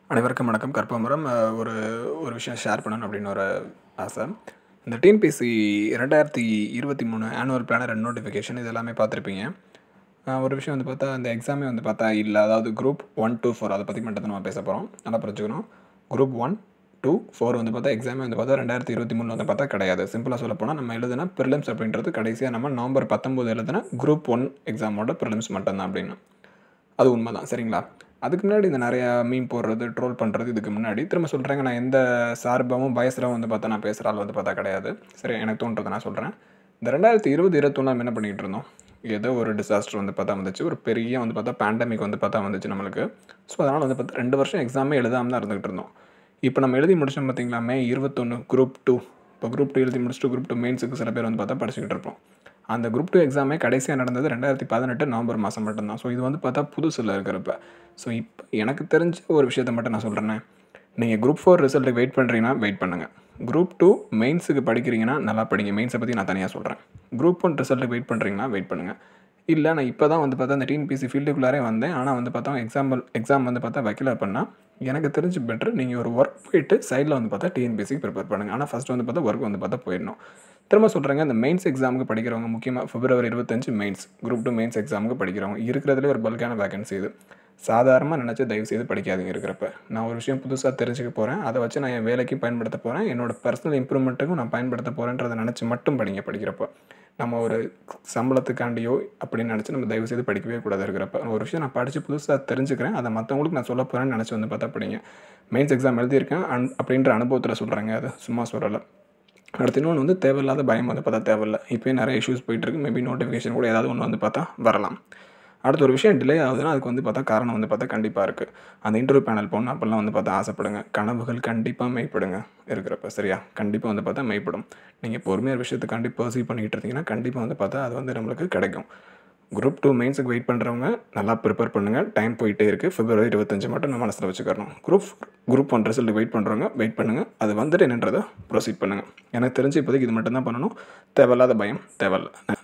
அனைவருக்கும் வணக்கம் கற்பமரம் அஹ், ஒரு ஒரு விஷயம் ஷேர் பண்ணணும் அப்படின்னு ஒரு ஆசை இந்த டிஎன்பிசி ரெண்டாயிரத்தி இருபத்தி மூணு ஆனுவல் பிளானர் அண்ட் நோட்டிஃபிகேஷன் இது எல்லாமே பார்த்துருப்பீங்க அஹ், ஒரு விஷயம் வந்து பார்த்தா அந்த எக்ஸாமே வந்து பார்த்தா இல்லை அதாவது குரூப் ஒன் டூ ஃபோர் அதை பற்றி மட்டும் தான் நம்ம பேச போகிறோம் நல்லா புரிஞ்சுக்கணும் குரூப் ஒன் டூ ஃபோர் வந்து பார்த்தா எக்ஸாமே வந்து பார்த்தா ரெண்டாயிரத்தி இருபத்தி மூணு வந்து பார்த்தா கிடையாது சிம்பிளாக சொல்ல போனால் நம்ம எழுதுனா ப்ரிலிம்ஸ் அப்படின்றது கடைசியாக நம்ம நவம்பர் பத்தொம்போது எழுதுனா குரூப் ஒன் எக்ஸாமோட ப்ரிலிம்ஸ் மட்டும்தான் அப்படின்னு அது உண்மை தான் சரிங்களா அதுக்கு முன்னாடி இந்த நிறையா மீன் போடுறது ட்ரோல் பண்ணுறது இதுக்கு முன்னாடி திரும்ப சொல்கிறேங்க நான் எந்த சார்பாகவும் பயசராகவும் வந்து பார்த்தா நான் பேசுகிற ஆள் வந்து பார்த்தா கிடையாது சரி எனக்கு தோன்றதை நான் சொல்கிறேன் இந்த ரெண்டாயிரத்தி இருபது இருபத்தொன்னு நம்ம என்ன பண்ணிகிட்டு இருந்தோம் ஏதோ ஒரு டிசாஸ்டர் வந்து பார்த்தா வந்துச்சு ஒரு பெரிய வந்து பார்த்தா பேண்டமிக் வந்து பார்த்தா வந்துச்சு நம்மளுக்கு ஸோ அதனால் வந்து பார்த்தா ரெண்டு வருஷம் எக்ஸாமே எழுதாமல் தான் இருந்துகிட்டு இருந்தோம் இப்போ நம்ம எழுதி முடிச்சோம் பார்த்தீங்களா மே இருபத்தொன்று குரூப் டூ இப்போ குரூப் டூ எழுதி முடிச்சுட்டு குரூப் டூ மெயின்ஸுக்கு சில பேர் வந்து பார்த்தா படிச்சுக்கிட்டு இருப்போம் அந்த குரூப் டூ எக்ஸாமே கடைசியாக நடந்தது ரெண்டாயிரத்தி பதினெட்டு நவம்பர் மாதம் மட்டும்தான் ஸோ இது வந்து பார்த்தா புதுசில் இருக்கிறப்ப ஸோ இப்போ எனக்கு தெரிஞ்ச ஒரு விஷயத்த மட்டும் நான் சொல்கிறேன்னே நீங்கள் குரூப் ஃபோர் ரிசல்ட்டுக்கு வெயிட் பண்ணுறீங்கன்னா வெயிட் பண்ணுங்கள் குரூப் டூ மெயின்ஸுக்கு படிக்கிறீங்கன்னா நல்லா படிங்க மெயின்ஸை பற்றி நான் தனியாக சொல்கிறேன் குரூப் ஒன் ரிசல்ட்டுக்கு வெயிட் பண்ணுறீங்கன்னா வெயிட் பண்ணுங்கள் இல்லை நான் இப்போ தான் வந்து பார்த்தா அந்த டிஎன்பிசி ஃபீல்டுக்குள்ளாரே வந்தேன் ஆனால் வந்து பார்த்தா எக்ஸாம்பிள் எக்ஸாம் வந்து பார்த்தா வைக்கல அப்படின்னா எனக்கு தெரிஞ்சு பெட்ரு நீங்கள் ஒரு ஒர்க் போயிட்டு சைடில் வந்து பார்த்தா டிஎன்பிசிக்கு ப்ரிப்பேர் பண்ணுங்கள் ஆனால் ஃபஸ்ட்டு வந்து பார்த்தா ஒர்க் வந்து பார்த்தா போயிடணும் திரும்ப சொல்கிறேங்க இந்த மெயின்ஸ் எக்ஸாமுக்கு படிக்கிறவங்க முக்கியமாக பிப்ரவரி இருபத்தஞ்சு மெயின்ஸ் குரூப் டூ மெயின்ஸ் எக்ஸாமுக்கு படிக்கிறவங்க இருக்கிறதுலே ஒரு பல்கான வேகன்சி இது சாதாரணமாக நினச்சி தயவு செய்து படிக்காதீங்க இருக்கிறப்ப நான் ஒரு விஷயம் புதுசாக தெரிஞ்சுக்க போகிறேன் அதை வச்சு நான் என் வேலைக்கு பயன்படுத்த போகிறேன் என்னோட பர்சனல் இம்ப்ரூவ்மெண்ட்டுக்கும் நான் பயன்படுத்த போகிறேன்றதை நினச்சி மட்டும் படிங்க படிக்கிறப்போ நம்ம ஒரு சம்பளத்துக்காண்டியோ அப்படின்னு நினச்சி நம்ம தயவு செய்து படிக்கவே கூடாது இருக்கிறப்ப ஒரு விஷயம் நான் படித்து புதுசாக தெரிஞ்சுக்கிறேன் அதை மற்றவங்களுக்கு நான் சொல்ல போகிறேன்னு நினச்சி வந்து பார்த்தா படிங்க மெயின்ஸ் எக்ஸாம் எழுதியிருக்கேன் அன் அப்படின்ற அனுபவத்தில் சொல்கிறேங்க அது சும்மா சொல்லலை அடுத்து இன்னொன்று வந்து தேவையில்லாத பயம் வந்து பார்த்தா தேவையில்லை இப்போயே நிறைய இஷ்யூஸ் போயிட்டுருக்கு மேபி நோட்டிஃபிகேஷன் கூட ஏதாவது ஒன்று வந்து பார்த்தா வரலாம் அடுத்த ஒரு விஷயம் டிலே ஆகுதுன்னா அதுக்கு வந்து பார்த்தா காரணம் வந்து பார்த்தா கண்டிப்பாக இருக்குது அந்த இன்டர்வியூ பேனல் போகணும் அப்போல்லாம் வந்து பார்த்தா ஆசைப்படுங்க கனவுகள் கண்டிப்பாக மெய்ப்படுங்க இருக்கிறப்ப சரியா கண்டிப்பாக வந்து பார்த்தா மெய்ப்படும் நீங்கள் பொறுமையாக விஷயத்தை கண்டிப்பாக பர்சீவ் பண்ணிக்கிட்டு இருந்தீங்கன்னா கண்டிப்பாக வந்து பார்த்தா அது வந்து நம்மளுக்கு கிடைக்கும் குரூப் டூ மெயின்ஸுக்கு வெயிட் பண்ணுறவங்க நல்லா ப்ரிப்பேர் பண்ணுங்கள் டைம் போயிட்டே இருக்குது பிப்ரவரி இருபத்தஞ்சு மட்டும் நம்ம மனசில் வச்சுக்கணும் group group one result wait பண்ணுறவங்க வெயிட் பண்ணுங்கள் அது வந்துட்டு என்னன்றதை ப்ரொசீட் பண்ணுங்கள் எனக்கு தெரிஞ்சு இப்போதைக்கு இது மட்டும் தான் பண்ணணும் தேவையில்லாத பயம் தேவையில்ல